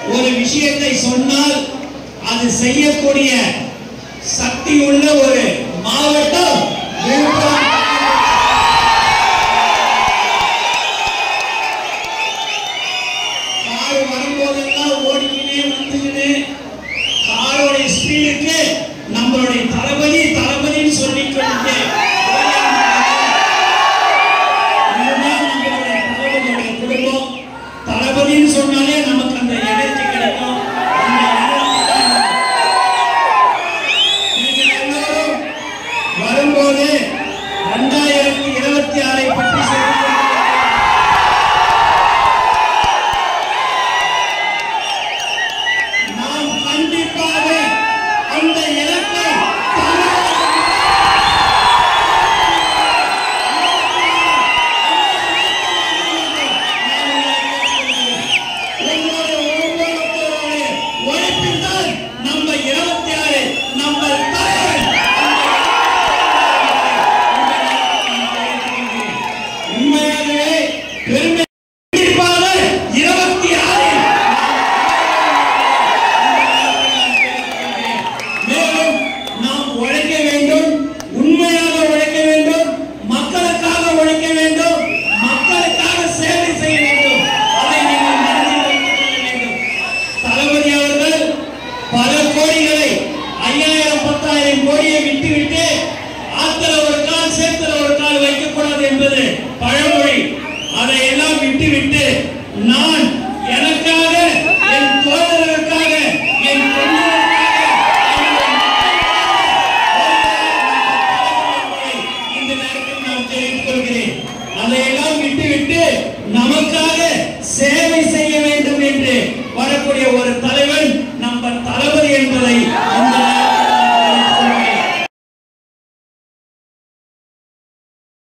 ஒரு விஷயத்தை சொன்னால் அது செய்யக்கூடிய சக்தி உள்ள ஒரு மாவட்டம் விழுப்புரம் கார் வரும்போதெல்லாம் ஓடிக்கினே வந்துக்கினே காரோட ஸ்பீடுக்கு நம்மளுடைய தளபதி தளபதின்னு சொல்லிக்கொண்டு இதுதான் நம்மளுடைய தளபதியோட குடும்பம் தளபதின்னு சொன்னாலே நமக்கு அந்த எனர்ஜி கிடைக்கும் அந்த எனர்ஜி தான் நீங்கள் எல்லோரும் வரும்போது ரெண்டாயிரத்தி இருபத்தி ஆறை பற்றி சொல்லிக் நாம் கண்டிப்பாக அந்த இலக்கை உழைப்பில்தான் நம்ம இருபத்தி ஆறு நம்ம தலைவன் உண்மையாகவே பெருமை கண்டிப்பாக இருபத்தி ஆறு மேலும் நாம் உழைக்க வேண்டும் உண்மையாக உழைக்க வேண்டும் மக்களுக்காக உழைக்க வேண்டும் மக்களுக்காக சேவை செய்ய வேண்டும் அதை நீங்கள் மனதில் வைத்துக் கொள்ள வேண்டும் தளபதி அவர்கள் பல கோடிகளை ஐயாயிரம் பத்தாயிரம் கோடியை விட்டுவிட்டு ஆத்துல ஒரு கால் சேத்துல ஒரு கால் வைக்கக்கூடாது என்பது பழமொழி அதையெல்லாம் விட்டுவிட்டு நான் எனக்காக என் தோழர்களுக்காக என் தொண்டர்களுக்காக இந்த நேரத்தில் நான் தெரிவித்துக் கொள்கிறேன் அதையெல்லாம் விட்டுவிட்டு நமக்கு